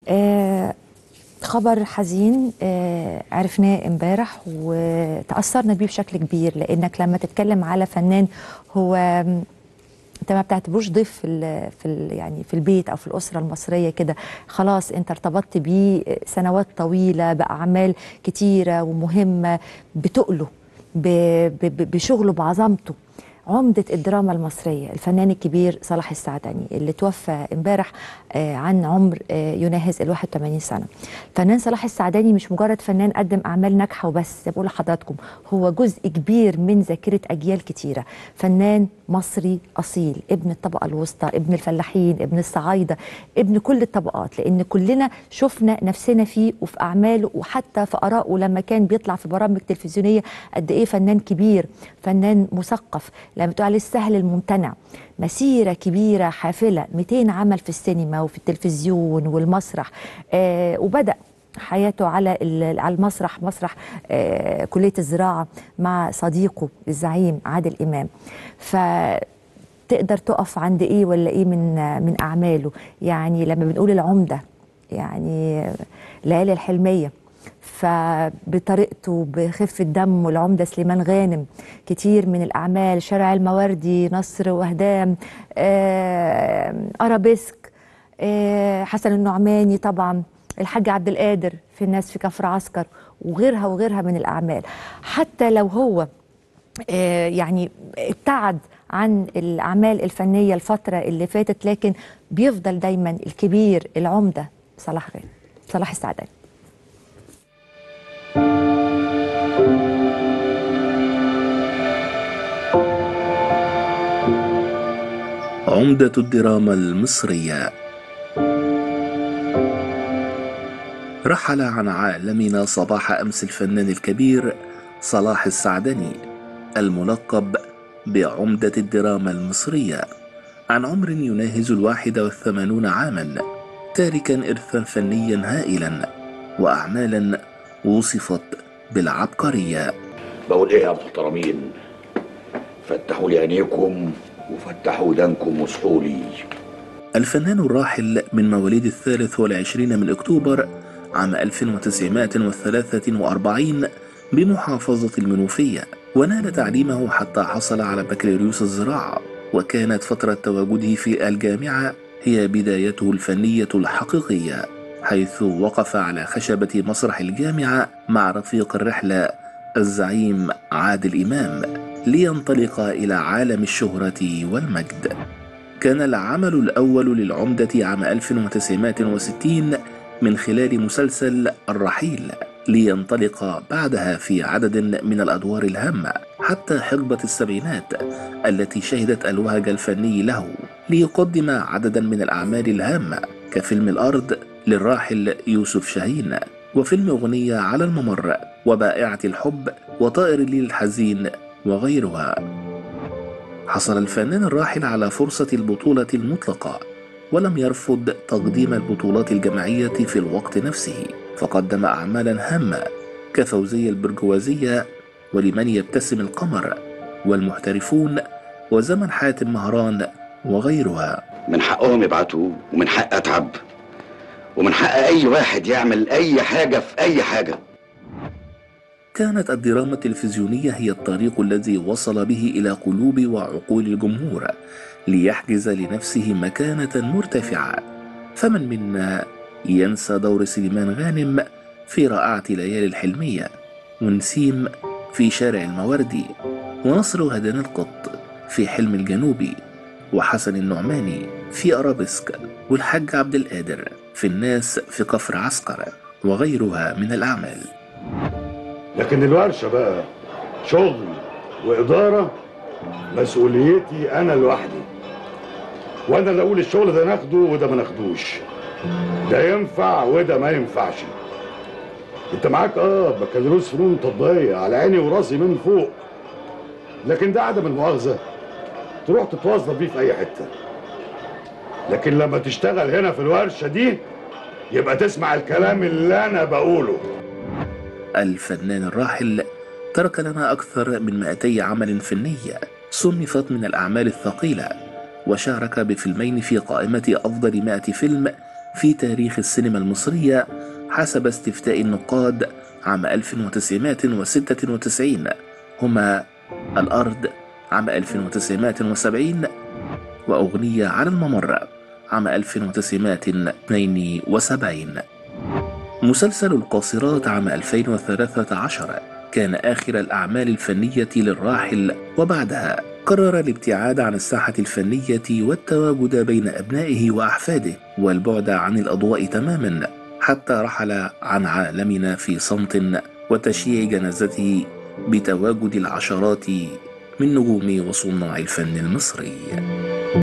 آه خبر حزين آه عرفناه امبارح وتأثرنا بيه بشكل كبير لأنك لما تتكلم على فنان هو انت ما بتعتبروش ضيف في ال في ال يعني في البيت او في الاسره المصريه كده خلاص انت ارتبطت بيه سنوات طويله باعمال كتيره ومهمه بتقله بشغله بعظمته عمدة الدراما المصرية الفنان الكبير صلاح السعدني اللي توفى امبارح عن عمر يناهز ال 81 سنة فنان صلاح السعدني مش مجرد فنان قدم أعمال ناجحة وبس بقول لحضراتكم هو جزء كبير من ذاكرة أجيال كتيرة فنان مصري أصيل ابن الطبقة الوسطى ابن الفلاحين ابن الصعايدة ابن كل الطبقات لأن كلنا شفنا نفسنا فيه وفي أعماله وحتى في آرائه لما كان بيطلع في برامج تلفزيونية قد إيه فنان كبير فنان مثقف لما تقول عليه السهل الممتنع مسيرة كبيرة حافلة 200 عمل في السينما وفي التلفزيون والمسرح آه وبدأ حياته على على المسرح مسرح آه كلية الزراعة مع صديقه الزعيم عادل إمام ف تقدر تقف عند ايه ولا ايه من من اعماله يعني لما بنقول العمده يعني ليالي الحلميه فبطريقته بخفة دم والعمدة سليمان غانم كتير من الأعمال شارع المواردي نصر وهدام آه أرابيسك آه حسن النعماني طبعا الحاج عبد القادر في الناس في كفر عسكر وغيرها وغيرها من الأعمال حتى لو هو آه يعني ابتعد عن الأعمال الفنية الفترة اللي فاتت لكن بيفضل دايما الكبير العمدة صلاح غانم صلاح السعداني عمدة الدراما المصرية رحل عن عالمنا صباح أمس الفنان الكبير صلاح السعدني الملقب بعمدة الدراما المصرية عن عمر يناهز الواحد والثمانون عاما تاركا إرثا فنيا هائلا وأعمالا وصفت بالعبقرية بقول ايه يا محترمين فتحوا لي عينيكم وفتحوا ودانكم واصحوا لي الفنان الراحل من مواليد الثالث والعشرين من أكتوبر عام 1943 بمحافظة المنوفية ونال تعليمه حتى حصل على بكالوريوس الزراعة وكانت فترة تواجده في الجامعة هي بدايته الفنية الحقيقية حيث وقف على خشبة مسرح الجامعة مع رفيق الرحلة الزعيم عادل إمام لينطلق إلى عالم الشهرة والمجد كان العمل الأول للعمدة عام 1960 من خلال مسلسل الرحيل لينطلق بعدها في عدد من الأدوار الهامة حتى حقبة السبعينات التي شهدت الوهج الفني له ليقدم عددا من الأعمال الهامة كفيلم الأرض للراحل يوسف شاهين وفيلم أغنية على الممر وبائعة الحب وطائر الليل الحزين وغيرها حصل الفنان الراحل على فرصة البطولة المطلقة ولم يرفض تقديم البطولات الجماعية في الوقت نفسه فقدم أعمالا هامة كفوزية البرجوازية ولمن يبتسم القمر والمحترفون وزمن حاتم مهران وغيرها من حقهم يبعتوا ومن حق اتعب ومن حق اي واحد يعمل اي حاجه في اي حاجه كانت الدراما التلفزيونية هي الطريق الذي وصل به إلى قلوب وعقول الجمهور ليحجز لنفسه مكانة مرتفعة فمن منا ينسى دور سليمان غانم في رائعة ليالي الحلمية ونسيم في شارع المواردي ونصر هدان القط في حلم الجنوبي وحسن النعماني في أرابيسك والحاج عبد القادر في الناس في كفر عسكر وغيرها من الأعمال لكن الورشة بقى شغل وإدارة مسؤوليتي أنا لوحدي وأنا اللي أقول الشغل ده ناخده وده ما ناخدوش ده ينفع وده ما ينفعش أنت معاك أه بكالوريوس فنون تطبيقية على عيني وراسي من فوق لكن ده عدم المؤاخذة تروح تتوظف بيه في أي حتة لكن لما تشتغل هنا في الورشة دي يبقى تسمع الكلام اللي أنا بقوله الفنان الراحل ترك لنا أكثر من 200 عمل فني صنفت من الأعمال الثقيلة وشارك بفيلمين في قائمة أفضل 100 فيلم في تاريخ السينما المصرية حسب استفتاء النقاد عام 1996 هما الأرض عام 1970 وأغنية على الممر عام 1972 مسلسل القاصرات عام 2013 كان آخر الأعمال الفنية للراحل وبعدها قرر الابتعاد عن الساحة الفنية والتواجد بين أبنائه وأحفاده والبعد عن الأضواء تماما حتى رحل عن عالمنا في صمت وتشييع جنازته بتواجد العشرات من نجوم وصناع الفن المصري